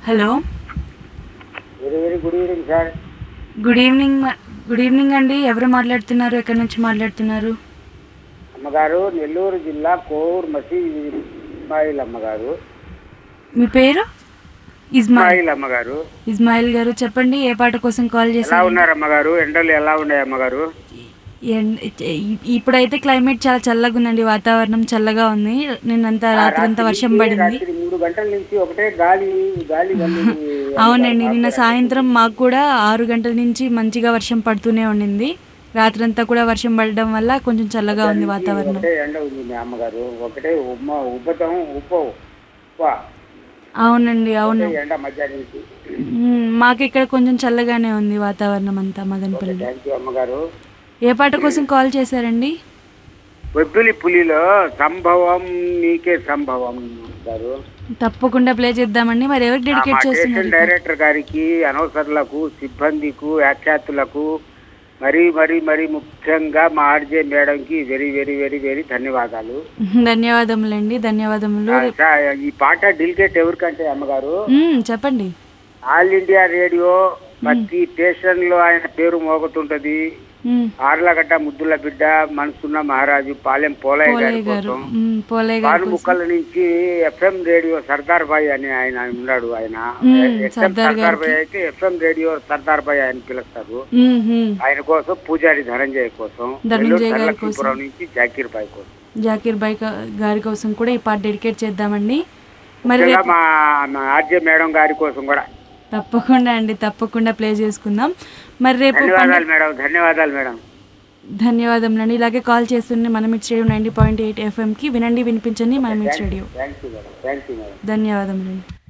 Hello very very good evening sir good evening మ- good evening అండి ఎవరు మాట్లాడుతున్నారు ఎక్కడి నుంచి మాట్లాడుతున్నారు అమ్మగారు నెల్లూరు జిల్లా కోవూరు మసీద్ ఇస్మాయిల్ అమ్మగారు మీ పేరు ఇస్మాయిల్ ఇస్మాయిల్ అమ్మగారు ఇస్మాయిల్ గారు చెప్పండి ఏ పాట కోసం కాల్ ఎలా చేశారు ఉన్నారు అమ్మగారు ఎండలు ఎలా ఉన్నాయి అమ్మగారు ఎన్- ఇ- ఇప్పుడైతే క్లైమేట్ చాలా చల్లగా ఉందండి వాతావరణం చల్లగా ఉంది నిన్నంతా రాత్రంతా వర్షం పడింది రాత్రి మూడు గంటల నుంచి ఒకటే గాలి గాలి వల్లి అవునండి నిన్న సాయంత్రం మాకు కూడా ఆరు గంటల నుంచి మంచిగా వర్షం పడుతూనే ఉండింది రాత్రంతా కూడా వర్షం పడడం వల్ల కొంచెం చల్లగా ఉంది వాతావరణం ఒకటే ఎండ ఉంది మీ అమ్మగారు ఒకటే ఉమ్మ ఉబ్బతం ఉప్ప ఉప్ప అవునండి అవును ఒకటే ఎండ మధ్యాహ్నం నుంచి మ్మ్, మాకు ఇక్కడ కొంచెం చల్లగానే ఉంది వాతావరణం అంతా మదనపల్లిలో థ్యాంక్ యూ అమ్మగారు ఏ పాట కోసం కాల్ చేశారండి వెబ్బిలి పులిలో సంభవం నీకే సంభవం గారు తప్పకుండా ప్లే చేద్దామండి మరి ఎవరికి మా డెడికేట్ స్టేషన్ చేస్తున్నారు డైరెక్టర్ గారికి అనవసరులకు సిబ్బందికు వ్యాఖ్యాతులకు మరీ మరీ మరీ ముఖ్యంగా మా ఆర్జే మేడంకి వెరీ వెరీ వెరీ వెరీ ధన్యవాదాలు ధన్యవాదములండి ధన్యవాదములు ఆ, సా- ఈ పాట డిలికేట్ ఎవరికంటే అమ్మగారు మ్మ్, చెప్పండి ఆల్ ఇండియా రేడియో ప్రతి స్టేషన్ లో ఆయన పేరు మోగుతుంటది మ్మ్, ఆర్లగడ్డ ముద్దుల బిడ్డ మనసున్న మహారాజు పాలెం పోలయ్య గారి పోలయ్య గారు కోసం మ్మ్, పోలయ్య గారు పాలు ముక్కల నుంచి ఎఫ్ఎం రేడియో సర్దార్ భాయ్ అని ఆయన ఉన్నాడు ఆయన మ్మ్, ఎఫ్ఎం సర్దార్ సర్దార్ భాయ్ అయితే ఎఫ్ఎం రేడియో సర్దార్ భాయ్ అని పిలుస్తారు మ్మ్, మ్మ్. ఆయన కోసం పూజారి ధనంజయ్ కోసం ధనంజయ్ నెల్లూరు గారి సరళక్ష్మీపురం నుంచి జాకీర్ భాయ్ కోసం జాకీర్ బాయ్ క- గారి కోసం కూడా ఈ పాట డెడికేట్ చేద్దామండి మరి ముఖ్యంగా రేపు మా మా ఆర్జే మేడం గారి కోసం కూడా తప్పకుండా అండి తప్పకుండా ప్లే చేసుకుందాం మరి రేపు పండగ ధన్యవాదాలు మేడం ధన్యవాదాలు మేడం ధన్యవాదములండి ఇలాగే కాల్ చేస్తుంది మనం it radio ninety point eight ఎఫ్ఎంకి వినండి వినిపించండి మనం it radio thank you madam thank you madam ధన్యవాదములండి